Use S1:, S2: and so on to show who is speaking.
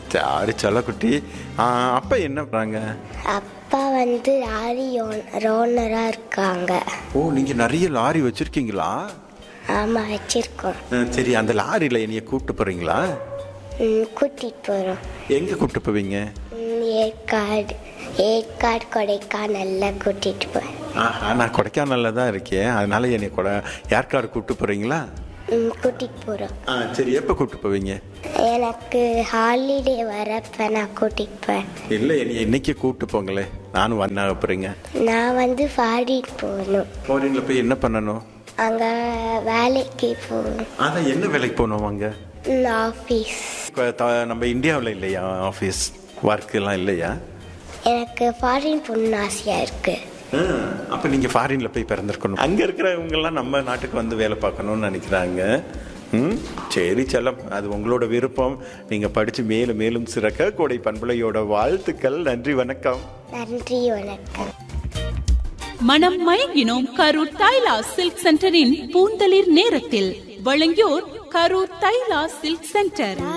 S1: sorry செல்லக்குட்டி ஆ, அப்பா என்ன பண்ணுறாங்க
S2: அப்பா வந்து லாரி ரோனராக இருக்காங்க
S1: ஓ நீங்கள் நிறைய லாரி வச்சுருக்கீங்களா
S2: ஆமாம் வச்சுருக்கோம்
S1: சரி அந்த லாரியில் என்னைய கூப்பிட்டு போகிறீங்களா
S2: கூட்டிகிட்டு போகிறோம்
S1: எங்கே கூப்பிட்டு போவீங்க
S2: ஏற்காடு ஏற்காடு கொடைக்கானல்லாம் கூட்டிகிட்டு போகிறேன்
S1: ஆஹா நான் கொடைக்கானலில் தான் இருக்கேன் அதனால என்னை கொடை ஏற்காடு கூப்பிட்டு போகிறீங்களா
S2: கூட்டிகிட்டு போகிறோம்
S1: ஆ சரி எப்போ கூப்பிட்டு போவீங்க
S2: எனக்கு ஹாலிடே வரப்ப நான் கூட்டிகிட்டு போவேன்
S1: இல்லை என்னை இன்னைக்கே கூப்பிட்டு போங்களே நானும் வந்தா அப்புறங்க
S2: நான் வந்து ஃபாரின் போகணும்
S1: ஃபாரினில் போய் என்ன பண்ணணும்
S2: அங்கே வேலைக்கு போகணும்
S1: அதான் என்ன வேலைக்கு போகணும் அங்கே
S2: ஆஃபீஸ்
S1: நம்ம இந்தியாவில் இல்லையா ஆஃபீஸ் ஒர்க் எல்லாம் இல்லையா
S2: எனக்கு ஃபாரின் போகணுன்னு ஆசையாக இருக்குது
S1: அப்போ நீங்கள் ஃபாரினில் போய் பிறந்திருக்கணும் அங்கே இருக்கிறவங்கெல்லாம் நம்ம நாட்டுக்கு வந்து வேலை பார்க்கணும்னு நினைக்கிறாங்க ம் சரி செல்லம் அது உங்களோட விருப்பம் நீங்கள் படித்து மேலும் மேலும் சிறக்க கோடை பண்புலையோட வாழ்த்துக்கள் நன்றி வணக்கம்
S2: நன்றி வணக்கம்
S3: மனம் மயங்கினோம் கரூர் தைலா சில்க் சென்டரின் பூந்தளிர் நேரத்தில் வழங்கியோர் கரூர் தைலா சில்க் சென்டர்